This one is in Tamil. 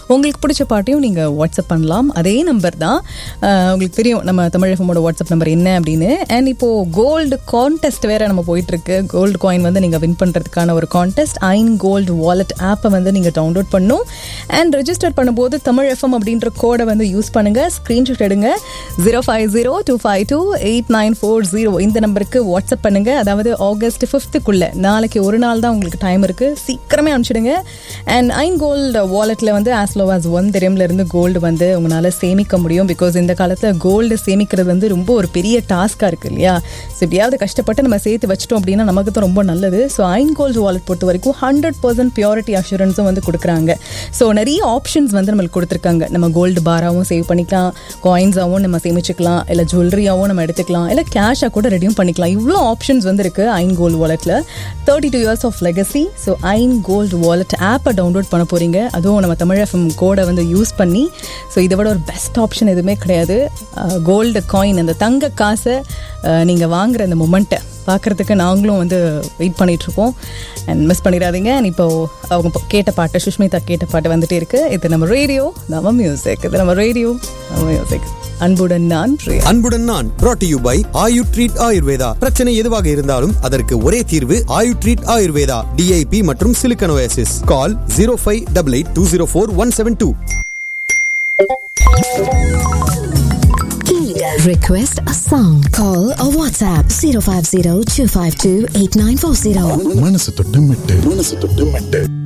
உங்களுக்கு பிடிச்ச பாட்டையும் நீங்கள் வாட்ஸ்அப் பண்ணலாம் அதே நம்பர் தான் அஹ், உங்களுக்கு தெரியும் நம்ம தமிழ் எஃப்எம்மோட வாட்ஸ்அப் நம்பர் என்ன அப்படின்னு அண்ட் இப்போது கோல்டு கான்டெஸ்ட் வேறு நம்ம போயிட்டுருக்கு கோல்டு காயின் வந்து நீங்கள் வின் பண்ணுறதுக்கான ஒரு கான்டெஸ்ட் ஐன் கோல்டு வாலெட் ஆப்பை வந்து நீங்கள் டவுன்லோட் பண்ணும் அண்ட் ரெஜிஸ்டர் பண்ணும்போது தமிழ் எஃப்எம் அப்படின்ற கோடை வந்து யூஸ் பண்ணுங்கள் ஸ்க்ரீன்ஷாட் எடுங்க zero five zero two five two eight nine four zero இந்த நம்பருக்கு வாட்ஸ்அப் பண்ணுங்க அதாவது ஆகஸ்ட் ஃபிஃப்த்துக்குள்ள நாளைக்கு ஒரு நாள் தான் உங்களுக்கு டைம் இருக்கு சீக்கிரமே அனுப்பிச்சிடுங்க அண்ட் ஐன் கோல்டு வாலெட்ல வந்து ஆஸ் லோ ஆஸ் ஒன் திரம்ல இருந்து கோல்டு வந்து உங்களால சேமிக்க முடியும் பிகாஸ் இந்த காலத்துல கோல்டு சேமிக்கிறது வந்து ரொம்ப ஒரு பெரிய டாஸ்கா இருக்கு இல்லையா ஸோ எப்படியாவது கஷ்டப்பட்டு நம்ம சேர்த்து வச்சிட்டோம் அப்படின்னா நமக்கு தான் ரொம்ப நல்லது ஸோ ஐன் கோல்டு வாலெட் பொறுத்த வரைக்கும் ஹண்ட்ரட் பர்சன்ட் பியூரிட்டி அஷூரன்ஸும் வந்து கொடுக்குறாங்க ஸோ நிறைய ஆப்ஷன்ஸ் வந்து நம்மளுக்கு கொடுத்துருக்காங்க நம்ம கோல்டு பாராவும் சேவ் பண்ணிக்கலாம் காயின்ஸாகவும் நம்ம சேமிச்சுக்கலாம் இல்லை ஜுவல்லரியாகவும் நம்ம எடுத்துக்கலாம் இல்லை கேஷாக கூட ரெடியும் பண்ணிக்கலாம் இவ்வளோ ஆப்ஷன்ஸ் வந்து இருக்கு ஐன் கோல்டு வாலெட்டில் thirty two years of legacy so Ain gold wallet ஆப்பை டவுன்லோட் பண்ண போறீங்க அதுவும் நம்ம தமிழ் எஃப்எம் கோடை வந்து யூஸ் பண்ணி ஸோ இதை விட ஒரு பெஸ்ட் ஆப்ஷன் எதுவுமே கிடையாது கோல்டு காயின் அந்த தங்க காசை நீங்கள் வாங்குற அந்த மொமெண்ட்டை பார்க்குறதுக்கு நாங்களும் வந்து வெயிட் பண்ணிட்டு இருக்கோம் அண்ட் மிஸ் பண்ணிடாதீங்க அண்ட் இப்போ அவங்க ப- கேட்ட பாட்டு சுஷ்மிதா கேட்ட பாட்டு வந்துட்டே இருக்கு இது நம்ம ரேடியோ நம்ம மியூசிக் இது நம்ம ரேடியோ நம்ம மியூசிக் அன்புடன் நான் பிரியா அன்புடன் நான் brought to you by Ayu treat Ayurveda பிரச்சனை எதுவாக இருந்தாலும் அதற்கு ஒரே தீர்வு ஆயு ட்ரீட் ஆயுர்வேதா டிஐபி மற்றும் silicosis call zero five double eight two zero four one seven two Request a song. Call or WhatsApp 050 252 8940. மனசு தொட்டு மெட்டு மனசு தொட்டு மெட்டு